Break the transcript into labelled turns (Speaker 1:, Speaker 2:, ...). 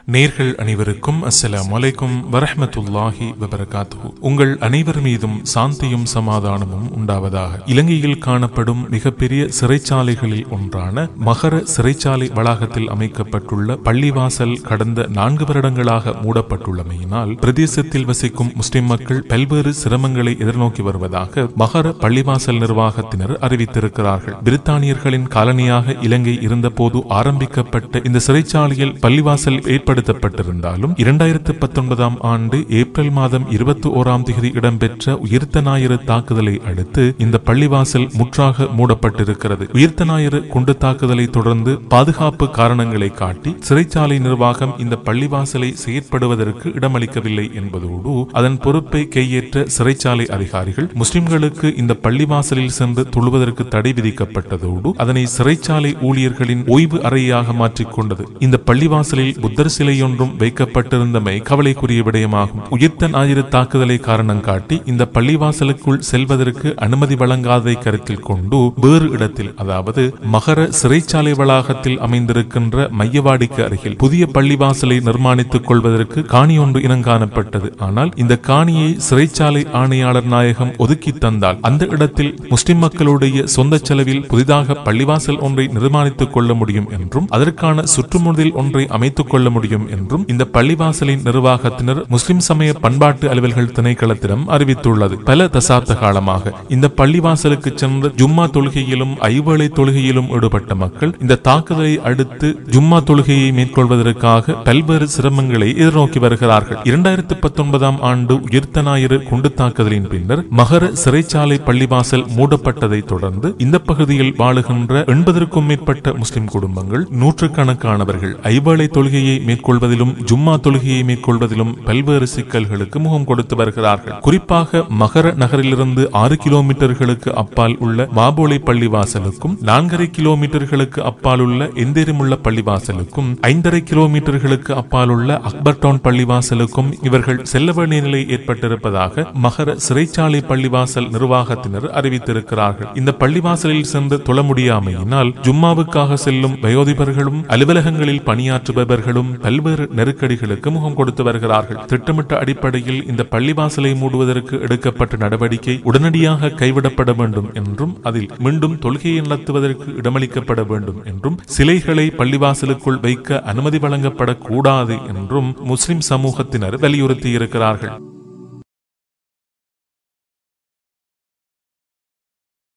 Speaker 1: நேர்கள் அனைவருக்கும் அஸ்ஸலாமு அலைக்கும் வரஹ்மத்துல்லாஹி வபரகாத்துஹு உங்கள் அனைவர் மீதும் சாந்தியும் சமாதானமும் உண்டாவதாக இலங்கையில் காணப்படும் மிகப்பெரிய சிறைச்சாலைகளில் ஒன்றான மகர சிறைச்சாலை வளாகத்தில் அமைக்கப்பட்டுள்ள பள்ளிவாசல் கடந்த நான்கு வருடங்களாக மூடப்பட்டுள்ளமையினால் பிரதேசத்தில் வசிக்கும் முஸ்லிம் மக்கள் பல்வேறு சிரமங்களை எதிர்நோக்கி வருவதாக மகர பள்ளிவாசல் நிர்வாகத்தினர் அறிவித்திருக்கிறார்கள் பிரித்தானியர்களின் காலனியாக இலங்கை இருந்தபோது ஆரம்பிக்கப்பட்ட இந்த சிறைச்சாலையில் பள்ளிவாசல் ஏற்படுத்தப்பட்டிருந்தாலும் இரண்டாயிரத்து பத்தொன்பதாம் ஆண்டு ஏப்ரல் மாதம் இருபத்தி ஓராம் தேதி இடம்பெற்ற உயிர்த்த ஞாயிறு தாக்குதலை அடுத்து இந்த பள்ளிவாசல் முற்றாக மூடப்பட்டிருக்கிறது உயிர்த்த ஞாயிறு குண்டு தாக்குதலை தொடர்ந்து பாதுகாப்பு காரணங்களை காட்டி சிறைச்சாலை நிர்வாகம் இந்த பள்ளிவாசலை செயற்படுவதற்கு இடமளிக்கவில்லை என்பதோடு அதன் பொறுப்பை கையேற்ற சிறைச்சாலை அதிகாரிகள் முஸ்லிம்களுக்கு இந்த பள்ளிவாசலில் சென்று தொழுவதற்கு தடை விதிக்கப்பட்டதோடு அதனை சிறைச்சாலை ஊழியர்களின் ஓய்வு அறையாக மாற்றிக்கொண்டது இந்த பள்ளிவாசலில் புத்தர் சிலையொன்றும் வைக்கப்பட்டிருந்தமை கவலைக்குரிய விடயமாகும் உயிர்த்த ஞாயிறு தாக்குதலை காரணம் காட்டி இந்த பள்ளிவாசலுக்குள் செல்வதற்கு அனுமதி வழங்காததை கருத்தில் கொண்டு வேறு இடத்தில் அதாவது மகர சிறைச்சாலை வளாகத்தில் அமைந்திருக்கின்ற மையவாடிக்கு அருகில் புதிய பள்ளிவாசலை நிர்மாணித்துக் கொள்வதற்கு காணி ஒன்று இனங்காணப்பட்டது ஆனால் இந்த காணியை சிறைச்சாலை ஆணையாளர் நாயகம் ஒதுக்கி தந்தால் அந்த இடத்தில் முஸ்லிம் மக்களுடைய சொந்த செலவில் புதிதாக பள்ளிவாசல் ஒன்றை நிர்மாணித்துக் கொள்ள முடியும் என்றும் அதற்கான சுற்றுமுதல் ஒன்றை அமைத்துக் கொள்ள முடியும் என்றும் இந்த பள்ளிவாசலின் நிர்வாகத்தினர் முஸ்லிம் சமய பண்பாட்டு அலுவல்கள் திணைக்களத்திடம் அறிவித்துள்ளது பல தசாப்த காலமாக இந்த பள்ளிவாசலுக்கு சென்று ஜும்மா தொழுகையிலும் ஐவேளை தொழுகையிலும் ஈடுபட்ட மக்கள் இந்த தாக்குதலை அடுத்து ஜும்மா தொழுகையை மேற்கொள்வதற்காக பல்வேறு சிரமங்களை எதிர்நோக்கி வருகிறார்கள் இரண்டாயிரத்து பத்தொன்பதாம் ஆண்டு உயிர்த்த ஞாயிறு குண்டு தாக்குதலின் பின்னர் மகர சிறைச்சாலை பள்ளிவாசல் மூடப்பட்டதை தொடர்ந்து இந்த பகுதியில் வாழுகின்ற எண்பதற்கும் மேற்பட்ட முஸ்லிம் குடும்பங்கள் நூற்றுக்கணக்கானவர்கள் ஐவேளை தொழுகையை மேற்கொள்வதிலும் ஜும்மா தொழுகையை மேற்கொள்வதிலும் பல்வேறு சிக்கல்களுக்கு முகம் கொடுத்து வருகிறார்கள் குறிப்பாக மகர நகரிலிருந்து ஆறு கிலோமீட்டர்களுக்கு அப்பால் உள்ள மாபோலை பள்ளிவாசலுக்கும் நான்கரை கிலோமீட்டர்களுக்கு அப்பால் உள்ள எந்தேரிமுள்ள பள்ளிவாசலுக்கும் ஐந்தரை கிலோமீட்டர்களுக்கு அப்பால் உள்ள அக்பர்டவுன் பள்ளிவாசலுக்கும் இவர்கள் செல்ல வேண்டிய நிலை ஏற்பட்டிருப்பதாக மகர சிறைச்சாலை பள்ளிவாசல் நிர்வாகத்தினர் அறிவித்திருக்கிறார்கள் இந்த பள்ளிவாசலில் சென்று தொழ முடியாமையினால் ஜும்மாவுக்காக செல்லும் வயோதிபர்களும் அலுவலகங்களில் பணியாற்றுபவர்களும் பல்வேறு நெருக்கடிகளுக்கு முகம் கொடுத்து வருகிறார்கள் திட்டமிட்ட அடிப்படையில் இந்த பள்ளிவாசலை மூடுவதற்கு எடுக்கப்பட்ட நடவடிக்கை உடனடியாக கைவிடப்பட வேண்டும் என்றும் அதில் மீண்டும் தொழுகையை நடத்துவதற்கு இடமளிக்கப்பட வேண்டும் என்றும் சிலைகளை பள்ளிவாசலுக்குள் வைக்க அனுமதி வழங்கப்படக்கூடாது என்றும் முஸ்லிம் சமூகத்தினர் வலியுறுத்தி இருக்கிறார்கள்